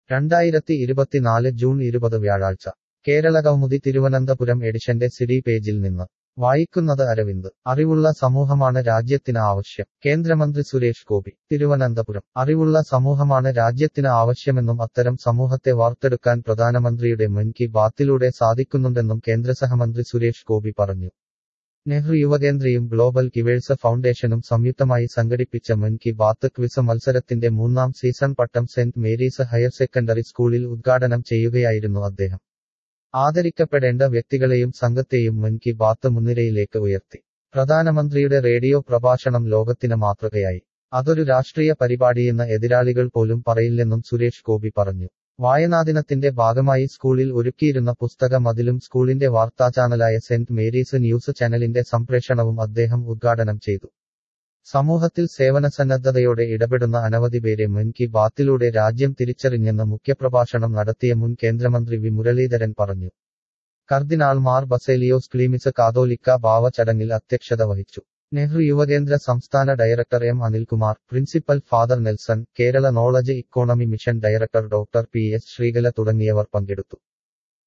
രണ്ടായിരത്തി ഇരുപത്തിനാല് ജൂൺ ഇരുപത് വ്യാഴാഴ്ച കേരള കൗമുദി തിരുവനന്തപുരം എഡിഷന്റെ സിഡി പേജിൽ നിന്ന് വായിക്കുന്നത് അരവിന്ദ് അറിവുള്ള സമൂഹമാണ് രാജ്യത്തിന് ആവശ്യം കേന്ദ്രമന്ത്രി സുരേഷ് ഗോപി തിരുവനന്തപുരം അറിവുള്ള സമൂഹമാണ് രാജ്യത്തിന് ആവശ്യമെന്നും അത്തരം സമൂഹത്തെ വാർത്തെടുക്കാൻ പ്രധാനമന്ത്രിയുടെ മൻ കി ബാത്തിലൂടെ സാധിക്കുന്നുണ്ടെന്നും കേന്ദ്രസഹമന്ത്രി സുരേഷ് ഗോപി പറഞ്ഞു നെഹ്റു യുവകേന്ദ്രയും ഗ്ലോബൽ കിവേഴ്സ് ഫൗണ്ടേഷനും സംയുക്തമായി സംഘടിപ്പിച്ച മൻ കി ബാത്ത് ക്വിസ് മത്സരത്തിന്റെ മൂന്നാം season Pattom saint Mary's higher secondary സ്കൂളിൽ ഉദ്ഘാടനം ചെയ്യുകയായിരുന്നു അദ്ദേഹം ആദരിക്കപ്പെടേണ്ട വ്യക്തികളെയും സംഘത്തെയും മൻ കി ബാത്ത് മുൻനിരയിലേക്ക് ഉയർത്തി പ്രധാനമന്ത്രിയുടെ റേഡിയോ പ്രഭാഷണം ലോകത്തിന് മാതൃകയായി അതൊരു രാഷ്ട്രീയ പരിപാടിയെന്ന് എതിരാളികൾ പോലും പറയില്ലെന്നും സുരേഷ് ഗോപി പറഞ്ഞു വായനാദിനത്തിന്റെ ഭാഗമായി സ്കൂളിൽ ഒരുക്കിയിരുന്ന പുസ്തക മതിലും സ്കൂളിന്റെ വാർത്താ ചാനലായ സെന്റ് മേരീസ് ന്യൂസ് ചാനലിന്റെ സംപ്രേഷണവും അദ്ദേഹം ഉദ്ഘാടനം ചെയ്തു സമൂഹത്തിൽ സേവനസന്നദ്ധതയോടെ ഇടപെടുന്ന അനവധി പേരെ മൻ കി ബാത്തിലൂടെ രാജ്യം തിരിച്ചറിഞ്ഞെന്ന് മുഖ്യപ്രഭാഷണം നടത്തിയ മുൻ കേന്ദ്രമന്ത്രി വി മുരളീധരൻ പറഞ്ഞു കർദിനാൾ മാർ ബസേലിയോസ് ക്ലീമിസ് കാതോലിക്ക ഭാവ ചടങ്ങിൽ അധ്യക്ഷത വഹിച്ചു നെഹ്റു യുവകേന്ദ്ര സംസ്ഥാന director M Anilkumar principal father Nelson Kerala knowledge economy mission director doctor P S Sreekala തുടങ്ങിയവർ പങ്കെടുത്തു